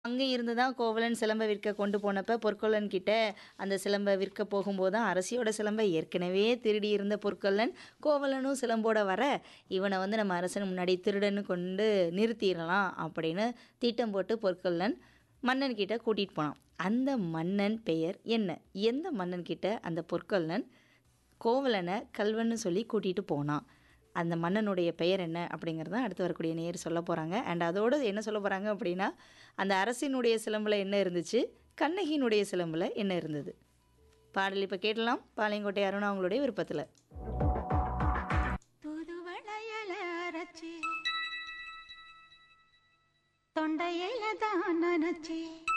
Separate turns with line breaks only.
அங்கே இருந்து தான் கோவலன் சிலம்ப விற்க கொண்டு போனப்ப பொற்கொல்லன் கிட்ட அந்த சிலம்ப விற்க போகும்போது தான் அரசியோட சிலம்பை ஏற்கனவே திருடி இருந்த பொற்கொல்லன் கோவலனும் சிலம்போட வர இவனை வந்து நம்ம அரசன் முன்னாடி திருடன்னு கொண்டு நிறுத்திடலாம் அப்படின்னு திட்டம் போட்டு பொற்கொல்லன் மன்னன் கிட்ட கூட்டிகிட்டு போனான் அந்த மன்னன் பெயர் என்ன எந்த மன்னன் கிட்ட அந்த பொற்கொல்லன் கோவலனை கல்வன்னு சொல்லி கூட்டிகிட்டு போனான் அந்த மன்னனுடைய பெயர் என்ன அப்படிங்கிறத அடுத்து வரக்கூடிய நேர் சொல்ல போகிறாங்க அண்ட் அதோடு என்ன சொல்ல போகிறாங்க அப்படின்னா அந்த அரசினுடைய சிலம்பில் என்ன இருந்துச்சு கண்ணகியினுடைய சிலம்பில் என்ன இருந்தது பாடல் இப்போ கேட்டலாம் பாளையங்கோட்டை அருணா அவங்களுடைய விருப்பத்தில்
தூதுவளையல அரைச்சி தொண்டையில தான் நினைச்சி